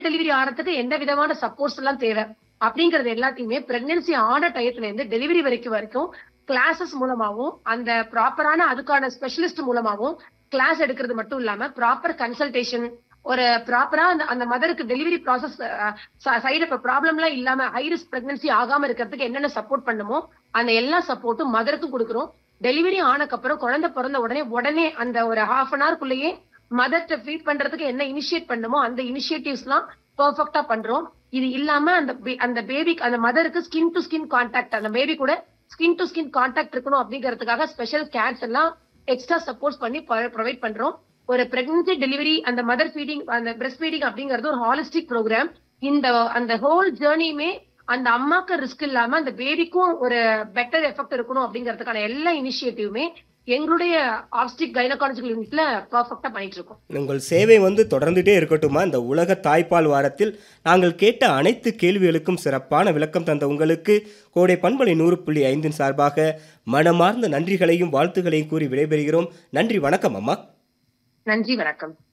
delivery ஆறதுக்கு எந்த விதமான supports எல்லாம் தேவை அப்படிங்கறது எல்லாத்தையுமே பிரெக்னன்சி ஆன டயத்துல இருந்து டெலிவரி வரைக்கும் வரைக்கும் கிளாஸஸ் மூலமாவும் அந்த ப்ராப்பரான அதுக்கான ஸ்பெஷலிஸ்ட் மூலமாவும் கிளாஸ் எடுக்கிறது மட்டும் இல்லாம ப்ராப்பர் கன்சல்டேஷன் ஒரு ப்ராப்பரா அந்த அந்த மதருக்கு டெலிவரி ப்ராசஸ் சைடு ப்ராப்ளம் எல்லாம் இல்லாம ஹை ரிஸ்க் பிரெக்னன்சி ஆகாம இருக்கிறதுக்கு என்னென்ன சப்போர்ட் பண்ணுமோ அந்த எல்லா சப்போர்ட்டும் மதருக்கும் கொடுக்குறோம் டெலிவரி ஆனக்கப்புறம் குழந்தை பிறந்த உடனே உடனே அந்த ஒரு ஹாஃப் அன் ஹவர்க்குள்ளேயே மதர்ட்ட ஃபீட் பண்றதுக்கு என்ன இனிஷியேட் பண்ணுமோ அந்த இனிஷியேட்டிவ்ஸ் எல்லாம் பெர்ஃபெக்டா பண்றோம் இது இல்லாம அந்த பே- அந்த பேபிக்கு அந்த மதருக்கு ஸ்கின் டு ஸ்கின் கான்டாக்ட் அந்த பேபி கூட ஸ்கின் டு ஸ்கின் கான்டாக்ட் இருக்கணும் அப்படிங்கறதுக்காக ஸ்பெஷல் கேர்ஸ் எல்லாம் எக்ஸ்ட்ரா சப்போர்ட் பண்ணி ப்ரொவைட் பண்றோம் ஒரு பிரெக்னன்சி டெலிவரி அந்த மதர் ஃபீடிங் அந்த பிரஸ்ட் ஃபீடிங் அப்படிங்கிறது ஒரு ஹாலிஸ்டிக் ப்ரோக்ராம் இந்த அந்த ஹோல் ஜேர்னியுமே அந்த அம்மாக்கு ரிஸ்க் இல்லாம அந்த பேபிக்கும் ஒரு பெட்டர் எஃபெக்ட் இருக்கணும் அப்படிங்கிறதுக்கான எல்லா இனிஷியேட்டிவுமே எங்களுடைய ஆப்ஸ்டிக் கைனகாலஜிக்கல் யூனிட்ல பர்ஃபெக்டா பண்ணிட்டு இருக்கோம் உங்கள் சேவை வந்து தொடர்ந்துட்டே இருக்கட்டுமா இந்த உலக தாய்ப்பால் வாரத்தில் நாங்கள் கேட்ட அனைத்து கேள்விகளுக்கும் சிறப்பான விளக்கம் தந்த உங்களுக்கு கோடை பண்பலை நூறு புள்ளி ஐந்தின் சார்பாக மனமார்ந்த நன்றிகளையும் வாழ்த்துக்களையும் கூறி விடைபெறுகிறோம் நன்றி வணக்கம் அம்மா நன்றி வணக்கம்